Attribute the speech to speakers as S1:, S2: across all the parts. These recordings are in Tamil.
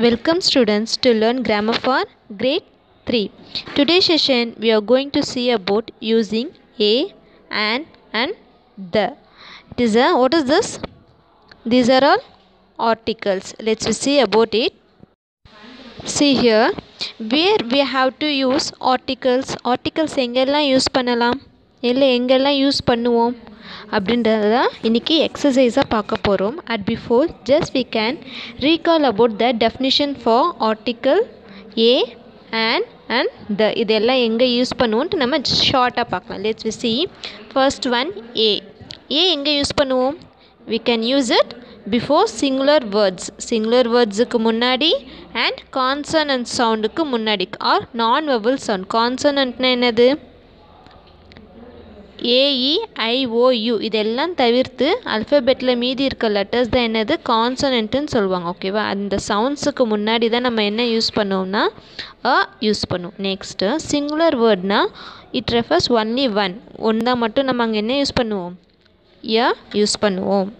S1: Welcome students to learn grammar for grade 3. Today's session we are going to see about using a, an and the. It is a what is this? These are all articles. Let's see about it. See here where we have to use articles. Articles எங்கெல்லாம் யூஸ் பண்ணலாம் இல்லை எங்கெல்லாம் யூஸ் பண்ணுவோம் அப்படின்றத தான் இன்றைக்கி எக்ஸசைஸாக பார்க்க போகிறோம் at before just we can recall about the definition for article a and and the இதெல்லாம் எங்கே யூஸ் பண்ணுவோன்ட்டு நம்ம ஷார்ட்டாக பார்க்கலாம் let's we see first one a a எங்கே யூஸ் பண்ணுவோம் we can use it before singular words சிங்குலர் வேர்ட்ஸுக்கு முன்னாடி அண்ட் கான்சனன்ட் சவுண்டுக்கு முன்னாடி ஆர் நான் வெவல் சவுண்ட் கான்சனன்ட்னா என்னது ஏஇஐஓயு இதெல்லாம் தவிர்த்து அல்ஃபபெட்டில் மீதி இருக்க லெட்டர்ஸ் தான் என்னது கான்சனன்ட்டுன்னு சொல்லுவாங்க ஓகேவா அந்த சவுண்ட்ஸுக்கு முன்னாடி தான் நம்ம என்ன யூஸ் பண்ணுவோம்னா அ யூஸ் பண்ணுவோம் நெக்ஸ்ட்டு சிங்குலர் வேர்ட்னா it refers only one one தான் மட்டும் நம்ம அங்கே என்ன யூஸ் பண்ணுவோம் ய யூஸ் பண்ணுவோம்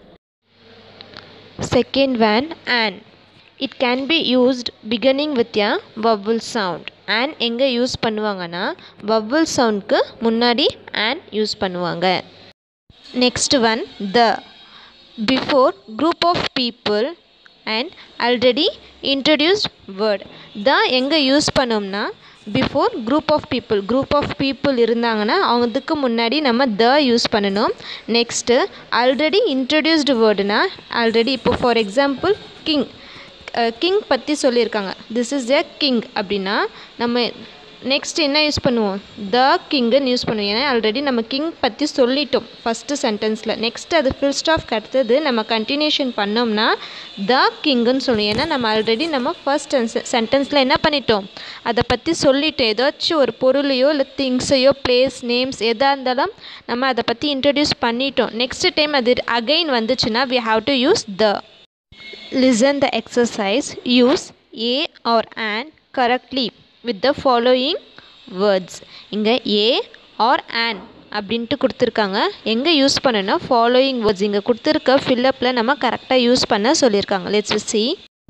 S1: second one and it can be used beginning with a vowel sound and எங்கே யூஸ் பண்ணுவாங்கன்னா வவ்வல் சவுண்ட்க்கு முன்னாடி அண்ட் யூஸ் பண்ணுவாங்க next one the before group of people and already introduced word the எங்கே யூஸ் பண்ணோம்னா before group of people group of people இருந்தாங்கன்னா அவங்களுக்கு முன்னாடி நம்ம த யூஸ் பண்ணணும் நெக்ஸ்ட்டு ஆல்ரெடி இன்ட்ரடியூஸ்டு வேர்டுனா ஆல்ரெடி இப்போ ஃபார் எக்ஸாம்பிள் கிங் கிங் பற்றி சொல்லியிருக்காங்க திஸ் இஸ் எ கிங் அப்படின்னா நம்ம நெக்ஸ்ட் என்ன யூஸ் பண்ணுவோம் த கிங்குன்னு யூஸ் பண்ணுவோம் ஏன்னா ஆல்ரெடி நம்ம கிங் பற்றி சொல்லிட்டோம் ஃபஸ்ட்டு சென்டென்ஸில் நெக்ஸ்ட் அது ஃபுல் ஸ்டாஃப் அடுத்தது நம்ம கண்டினியூஷன் பண்ணோம்னா த கிங்குன்னு சொல்லுவோம் ஏன்னா நம்ம ஆல்ரெடி நம்ம ஃபர்ஸ்ட் சென்டென்ஸில் என்ன பண்ணிட்டோம் அதை பற்றி சொல்லிட்டோம் ஏதாச்சும் ஒரு பொருளையோ இல்லை திங்ஸையோ பிளேஸ் நேம்ஸ் எதாக இருந்தாலும் நம்ம அதை பற்றி இன்ட்ரடியூஸ் பண்ணிட்டோம் நெக்ஸ்ட் டைம் அது அகைன் வந்துச்சுன்னா we have to use the Listen the exercise. Use a or an correctly with the following words. இங்கே a or an அப்படின்ட்டு கொடுத்துருக்காங்க எங்கே யூஸ் பண்ணனா ஃபாலோயிங் வேர்ட்ஸ் இங்கே கொடுத்துருக்க ஃபில்லப்பில் நம்ம கரெக்டாக யூஸ் பண்ண சொல்லியிருக்காங்க let's see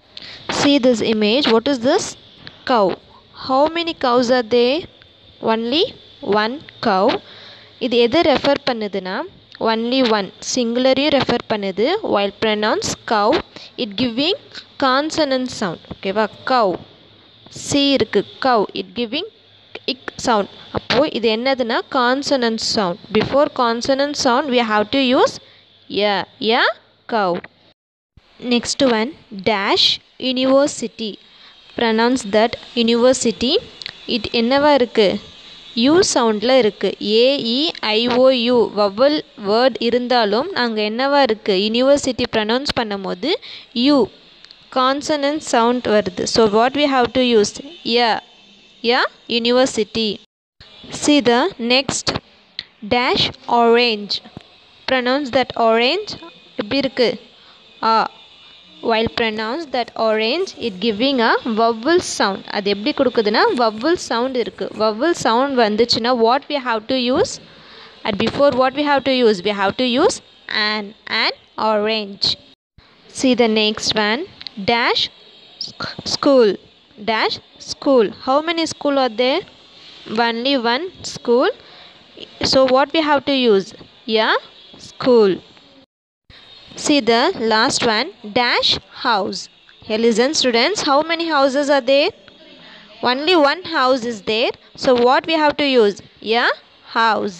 S1: see this image what is this cow how many cows are they only one cow இது எது ரெஃபர் பண்ணுதுன்னா ஒன்லி ஒன் சிங்குலரையும் ரெஃபர் பண்ணுது while pronounce cow it giving consonant sound ஓகேவா கவ் சி இருக்குது cow it giving k sound அப்போது இது என்னதுன்னா consonant sound before consonant sound we have to use a a cow next one dash university pronounce that university it என்னவா இருக்குது யூ சவுண்டில் இருக்குது ஏஇஐஓயு வவ்வல் வேர்ட் இருந்தாலும் அங்கே என்னவா இருக்குது யூனிவர்சிட்டி ப்ரனவுன்ஸ் பண்ணும்போது யூ கான்சனன்ட் சவுண்ட் வருது so what we have to use a a university see the next dash orange pronounce that orange எப்படி இருக்குது ஆ while pronounce that orange it giving a vowel sound அது எப்படி கொடுக்குதுன்னா vowel sound இருக்குது vowel sound வந்துச்சுன்னா what we have to use and before what we have to use we have to use an an orange see the next one dash school dash school how many school are there only one school so what we have to use yeah school See the last one dash house. Here listen students how many houses are there? Only one house is there. So what we have to use? Yeah, house.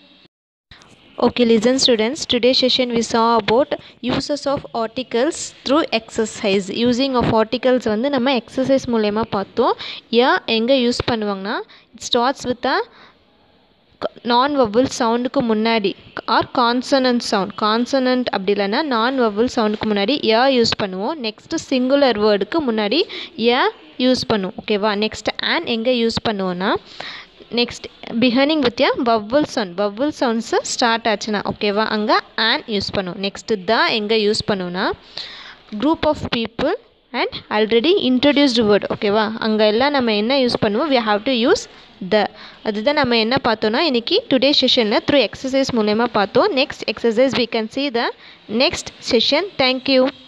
S1: Okay listen students today's session we saw about uses of articles through exercise using of articles வந்து நம்ம exercise மூலயமா பார்த்தோம் yeah எங்கே யூஸ் பண்ணுவாங்கன்னா it starts with a நான் வவ்வல் சவுண்டுக்கு முன்னாடி ஆர் கான்சனன்ட் சவுண்ட் கான்சனன்ட் அப்படி இல்லைன்னா நான் வவ்வல் சவுண்டுக்கு முன்னாடி ய யூஸ் பண்ணுவோம் நெக்ஸ்ட்டு சிங்குலர் வேர்டுக்கு முன்னாடி ய யூஸ் பண்ணுவோம் ஓகேவா நெக்ஸ்ட் ஆன் எங்கே யூஸ் பண்ணுவோன்னா next beginning with a vowel sound vowel sounds start ஆச்சுன்னா ஓகேவா அங்கே ஆன் யூஸ் பண்ணுவோம் நெக்ஸ்ட்டு த எங்கே யூஸ் பண்ணுவோன்னா group of people and already introduced word ஓகேவா அங்கே எல்லாம் நம்ம என்ன யூஸ் பண்ணுவோம் we have to use the அதுதான் நம்ம என்ன பார்த்தோன்னா இன்றைக்கி டுடே செஷனில் த்ரூ எக்ஸசைஸ் மூலயமா பார்த்தோம் next exercise we can see the next session thank you